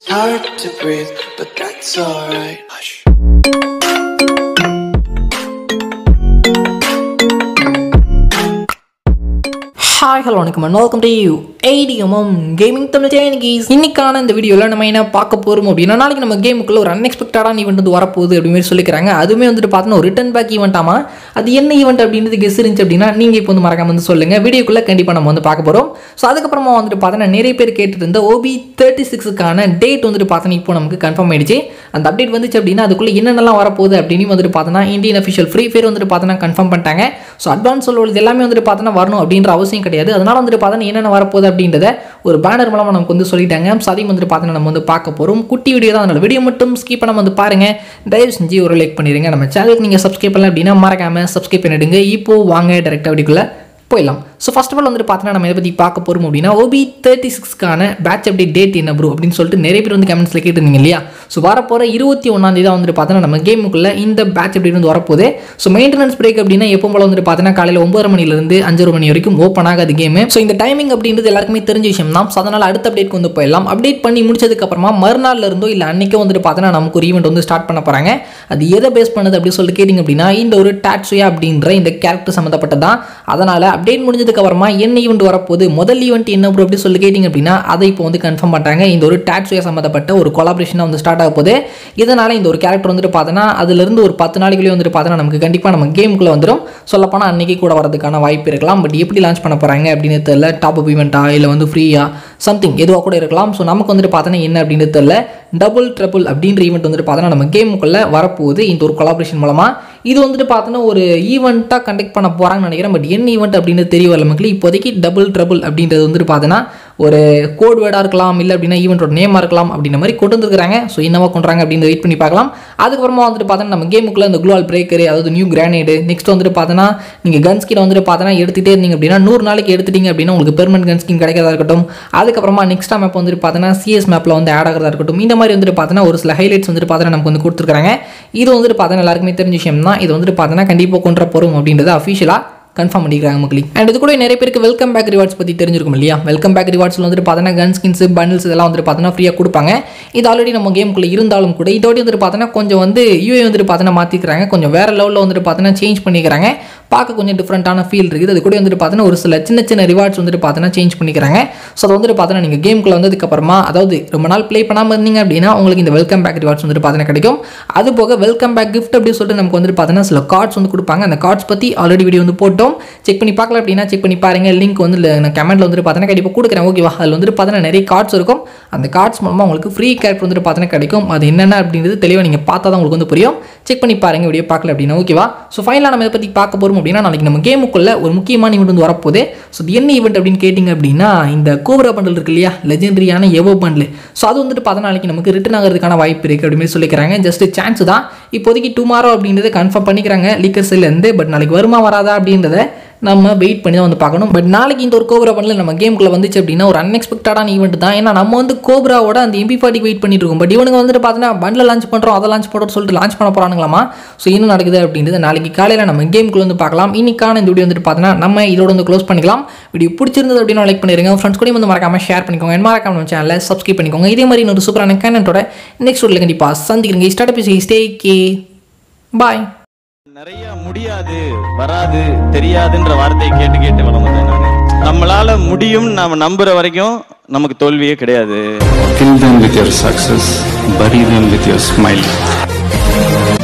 Hard to breathe, but that's alright. Hush. Hi hello வணக்கம் and welcome to you ATMM gaming Tamil channel இன்னைக்கான இந்த வீடியோவில் நம்ம என்ன பார்க்க போகிறோம் அப்படின்னா நாளைக்கு நம்ம கேமுக்குள்ள ஒரு அன்எக்ஸ்பெக்டடான ஈவெண்ட் வந்து வரப்போகுது அப்படின்னு மாதிரி சொல்லிக்கிறாங்க அதுவுமே வந்துட்டு பார்த்தோன்னா ஒரு ரிட்டன் பேக் ஈவெண்ட்டாமா அது என்ன ஈவெண்ட் அப்படின்றது கெஸ் இருந்துச்சு அப்படின்னா நீங்கள் இப்போ வந்து மறக்காம வந்து சொல்லுங்கள் வீடியோக்குள்ளே கண்டிப்பாக நம்ம வந்து பார்க்க போகிறோம் ஸோ அதுக்கப்புறமா வந்துட்டு பார்த்தோன்னா நிறைய பேர் கேட்டுட்டு இருந்த ஓபி தேர்ட்டி சிக்ஸுக்கான டேட் வந்துட்டு பார்த்தோன்னா இப்போ நமக்கு கன்ஃபார்ம் ஆயிடுச்சு அந்த அப்டேட் வந்துச்சு அப்படின்னா அதுக்குள்ளே என்னென்னலாம் வரப்போகுது அப்படின்னு வந்துட்டு பார்த்தோன்னா இந்தியன் அஃபிஷியல் ஃப்ரீ ஃபயர் வந்துட்டு பார்த்தோன்னா கன்ஃபார்ம் பண்ணிட்டாங்க ஸோ அட்வான்ஸ் சொல்லுவது எல்லாமே வந்துட்டு பார்த்தோன்னா வரணும் அப்படின்ற அவசியம் கிடையாது அதனால வந்துட்டு பார்த்தோன்னா என்னென்ன வரப்போகுது அப்படின்றத ஒரு பேனர் மூலமாக நமக்கு வந்து சொல்லிட்டாங்க ஸோ அதையும் வந்துட்டு பார்த்தோன்னா நம்ம வந்து பார்க்க போகிறோம் குட்டி வீடியோ தான் அதனால வீடியோ மட்டும் ஸ்கிப் பண்ணாம வந்து பாருங்க தயவு செஞ்சு ஒரு லைக் பண்ணிடுங்க நம்ம சேனலுக்கு நீங்கள் சப்ஸ்கிரைப் பண்ணல அப்படின்னா மறக்காம சப்ஸ்கிரைப் பண்ணிடுங்க இப்போ வாங்க டேரெக்டாக வீடியோக்குள்ள போயிடலாம் ஸோ ஃபர்ஸ்ட் ஆஃப் ஆல் வந்துட்டு பார்த்தோன்னா நம்ம இதை பற்றி பார்க்க போகிறோம் அப்படின்னா ஓபி தேர்ட்டி சிக்ஸ்க்கான பேட்ச் அப்டேட் டேட் என்ன ப்ரோ அப்படின்னு சொல்லிட்டு நிறைய பேர் வந்து கமெண்ட்ஸில் கேட்டிருந்தீங்க இல்லையா ஸோ வரப்போகிற இருபத்தி ஒன்றாந்தேதி தான் வந்துட்டு பார்த்தோன்னா நம்ம கேமுக்குள்ளே இந்த பேட்ச் அப்டேட் வந்து வரப்போகுது ஸோ மெயின்டெனன்ஸ் பிரேக் அப்படின்னா எப்போ போல வந்துட்டு பார்த்தோன்னா காலையில் ஒம்பது மணிலேருந்து அஞ்சரை மணி வரைக்கும் ஓப்பன் ஆகாது கேமு ஸோ இந்த டைமிங் அப்படின்றது எல்லாருக்குமே தெரிஞ்ச விஷயம் தான் ஸோ அதனால் அடுத்த அப்டேட்க்கு வந்து போயிடலாம் அப்டேட் பண்ணி முடிச்சதுக்கப்புறமா மறுநாள்ல இருந்தோ இல்லை அன்றைக்கே வந்துட்டு பார்த்தோன்னா நமக்கு ஒரு ஈவெண்ட் வந்து ஸ்டார்ட் பண்ண போகிறாங்க அது எதை பேஸ் பண்ணுது அப்படின்னு சொல்லிட்டு கேட்டிங்க அப்படின்னா இந்த ஒரு டாட்ஸுயா அப்படின்ற இந்த கேரக்டர் சம்மந்தப்பட்டதான் அதனால் அப்டேட் முடிஞ்சதுக்கு அப்புறமா என்ன ஈவெண்ட் வரப்போகுது முதல் ஈவெண்ட் என்ன ப்ரோ அப்படி சொல்லி கேட்டிங்க அப்படின்னா அதை இப்போ வந்து கன்ஃபார்ம் பண்ணுறாங்க இந்த ஒரு டாட்ஸுயா சம்மந்தப்பட்ட ஒரு கொலாபரேஷனாக வந்து ஸ்டார்ட் ஆக போகுது இதனால் இந்த ஒரு கேரக்டர் வந்துட்டு பார்த்தோன்னா அதுலேருந்து ஒரு பத்து நாளைக்குள்ளே வந்துட்டு பார்த்தோன்னா நமக்கு கண்டிப்பாக நம்ம கேமுக்குள்ளே வந்துடும் சொல்லப்போனால் அன்றைக்கி கூட வரதுக்கான வாய்ப்பு இருக்கலாம் பட் எப்படி லான்ச் பண்ண போகிறாங்க அப்படின்னு தெரியல டாப் அப் ஈவெண்ட்டா இல்லை வந்து ஃப்ரீயா சம்திங் எதுவாக கூட இருக்கலாம் ஸோ நமக்கு வந்துட்டு பார்த்தோன்னா என்ன அப்படின்னு தெரியல டபுள் ட்ரிபிள் அப்படின்ற ஈவெண்ட் வந்துட்டு பார்த்தோன்னா நம்ம கேமுக்குள்ளே வரப்போகுது இந்த ஒரு கொலாபரேஷன் மூலமாக இது வந்துட்டு பார்த்தோன்னா ஒரு ஈவெண்ட்டாக கண்டக்ட் பண்ண போகிறாங்கன்னு நினைக்கிறேன் பட் என்ன ஈவெண்ட் அப்படின்னு தெரிய வரல மக்களே இப்போதைக்கு டபுள் ட்ரபுள் அப்படின்றது வந்துட்டு பார்த்தோன்னா ஒரு கோட் வேர்டாக இருக்கலாம் இல்லை அப்படின்னா ஈவெண்ட்டோட நேமாக இருக்கலாம் அப்படின்ற மாதிரி கொண்டு வந்துருக்காங்க ஸோ என்னவா கொண்டுறாங்க அப்படின்னு வெயிட் பண்ணி பார்க்கலாம் அதுக்கப்புறமா வந்துட்டு பார்த்தோன்னா நம்ம கேமுக்குள்ள இந்த குளோவால் பிரேக்கர் அதாவது நியூ கிரானைடு நெக்ஸ்ட் வந்துட்டு பார்த்தோன்னா நீங்கள் கன் ஸ்கின் வந்துட்டு பார்த்தோன்னா எடுத்துகிட்டே இருந்தீங்க அப்படின்னா நூறு நாளைக்கு எடுத்துட்டீங்க அப்படின்னா உங்களுக்கு பெர்மனன்ட் கன் ஸ்கின் கிடைக்கிறதா இருக்கட்டும் அதுக்கப்புறமா நெக்ஸ்ட் மேப் வந்துட்டு பார்த்தோன்னா சிஎஸ் மேப்பில் வந்து ஆட் ஆகிறதா இருக்கட்டும் இந்த மாதிரி வந்துட்டு பார்த்தோன்னா ஒரு சில ஹைலைட்ஸ் வந்துட்டு பார்த்தோன்னா நமக்கு வந்து கொடுத்துருக்காங்க இது வந்துட்டு பார்த்தோன்னா எல்லாருக்குமே தெரிஞ்ச விஷயம் தான் இது வந்துட்டு பார்த்தோன்னா கண்டிப்பாக கொண்டு போகிறோம் அப்படின்றது அஃபிஷியலாக கன்ஃபார்ம் பண்ணிக்கிறாங்க மக்களே அண்ட் இது கூட நிறைய பேருக்கு வெல்கம் பேக் ரிவார்ட்ஸ் பற்றி தெரிஞ்சிருக்கும் இல்லையா வெல்கம் பேக் ரிவார்ட்ஸில் வந்துட்டு பார்த்தோன்னா கன் ஸ்கின்ஸ் பண்டில்ஸ் இதெல்லாம் வந்துட்டு பார்த்தோன்னா ஃப்ரீயாக கொடுப்பாங்க இது ஆல்ரெடி நம்ம கேமுக்குள்ளே இருந்தாலும் கூட இதோட வந்துட்டு பார்த்தோன்னா கொஞ்சம் வந்து யூஏ வந்துட்டு பார்த்தோன்னா மாற்றிக்கிறாங்க கொஞ்சம் வேறு லெவலில் வந்துட்டு பார்த்தோன்னா சேஞ்ச் பண்ணிக்கிறாங்க பார்க்க கொஞ்சம் டிஃப்ரெண்ட்டான ஃபீல் இருக்குது அது கூட வந்துட்டு பார்த்தோன்னா ஒரு சில சின்ன சின்ன ரிவார்ட்ஸ் வந்துட்டு பார்த்தோன்னா சேஞ்ச் பண்ணிக்கிறாங்க ஸோ அது வந்துட்டு பார்த்தோன்னா நீங்கள் கேமுக்குள்ள வந்ததுக்கப்புறமா அதாவது ரொம்ப நாள் ப்ளே பண்ணாமல் இருந்தீங்க அப்படின்னா உங்களுக்கு இந்த வெல்கம் பேக் ரிவார்ட்ஸ் வந்துட்டு பார்த்தோன்னா கிடைக்கும் அது போக வெல்கம் பேக் கிஃப்ட் அப்படின்னு சொல்லிட்டு நமக்கு வந்துட்டு பார்த்தோன்னா சில கார்ட்ஸ் வந்து கொடுப்பாங்க அந்த கார்ட்ஸ் பற்றி ஆல்ரெடி வீடியோ வந்து போட்டோம் செக் பண்ணி பார்க்கல அப்படின்னா செக் பண்ணி பாருங்க லிங்க் வந்து இல்ல- நான் கமெண்ட்ல வந்துட்டு பார்த்தோன்னா கண்டிப்பாக கொடுக்குறேன் ஓகேவா அதில் வந்துட்டு பார்த்தோன்னா நிறைய கார்ட்ஸ் இருக்கும் அந்த கார்ட்ஸ் மூலமாக உங்களுக்கு ஃப்ரீ கேரக்டர் வந்துட்டு பார்த்தோன்னா கிடைக்கும் அது என்னென்ன அப்படின்றது தெளிவாக நீங்கள் பார்த்தா தான் உங்களுக்கு வந்து புரியும் செக் பண்ணி பாருங்க வீடியோ பார்க்கல அப்படின்னா ஓகேவா ஸோ ஃபைனலாக நம்ம இதை பற்றி பார்க்க போகிறோம் அப்படின்னா நாளைக்கு நம்ம கேமுக்குள்ள ஒரு முக்கியமான ஈவெண்ட் வந்து வரப்போகுது ஸோ இது என்ன ஈவெண்ட் அப்படின்னு கேட்டிங்க அப்படின்னா இந்த கோப்ரா பண்டில் இருக்கு இல்லையா லெஜெண்டரியான எவோ பண்டில் ஸோ அது வந்துட்டு பார்த்தா நாளைக்கு நமக்கு ரிட்டன் ஆகிறதுக்கான வாய்ப்பு இருக்குது அப்படின்னு சொல்லிக்கிறாங்க ஜஸ்ட் சான்ஸ் தான் இப்போதைக்கு டுமாரோ அப்படின்றத கன்ஃபார்ம் பண்ணிக்கிறாங்க லீக்கர் இருந்து பட் நாளைக்கு வருமா வராதா அப்படின்றத நம்ம வெயிட் பண்ணி தான் வந்து பார்க்கணும் பட் நாளைக்கு இந்த ஒரு கோப்ரா பண்ணல நம்ம கேமுக்குள்ள வந்துச்சு அப்படின்னா ஒரு அன்எக்ஸ்பெக்டடான ஈவெண்ட் தான் ஏன்னா நம்ம வந்து கோப்ராவோட அந்த எம்பி ஃபார்ட்டிக்கு வெயிட் பண்ணிட்டு இருக்கோம் பட் இவனுங்க வந்துட்டு பார்த்தீங்கன்னா பண்டில் லான்ச் பண்ணுறோம் அதை லான்ச் பண்ணுறோம்னு சொல்லிட்டு லான்ச் பண்ண போகிறானுங்களாமா ஸோ என்ன நடக்குது அப்படின்றது நாளைக்கு காலையில் நம்ம கேமுக்குள்ள வந்து பார்க்கலாம் இன்னைக்கான இந்த வீடியோ வந்துட்டு பார்த்தீங்கன்னா நம்ம இதோட வந்து க்ளோஸ் பண்ணிக்கலாம் வீடியோ பிடிச்சிருந்தது அப்படின்னு லைக் பண்ணிருங்க ஃப்ரெண்ட்ஸ் கூட வந்து மறக்காம ஷேர் பண்ணிக்கோங்க என்ன மறக்காம நம்ம சேனலை சப்ஸ்கிரைப் பண்ணிக்கோங்க இதே மாதிரி இன்னொரு சூப்பரான கேனட்டோட நெக்ஸ்ட் வீடியோவில் கண்டிப்பாக சந்திக்கிறீங்க ஸ்டார்ட் பேசி ஸ்டே கே பாய் நிறைய முடியாது வராது தெரியாதுன்ற வார்த்தையை கேட்டு கேட்டு வளர்ந்தேன் நானு நம்மளால முடியும் நாம நம்புற வரைக்கும் நமக்கு தோல்வியே கிடையாது Kill them with your success, bury them with your smile.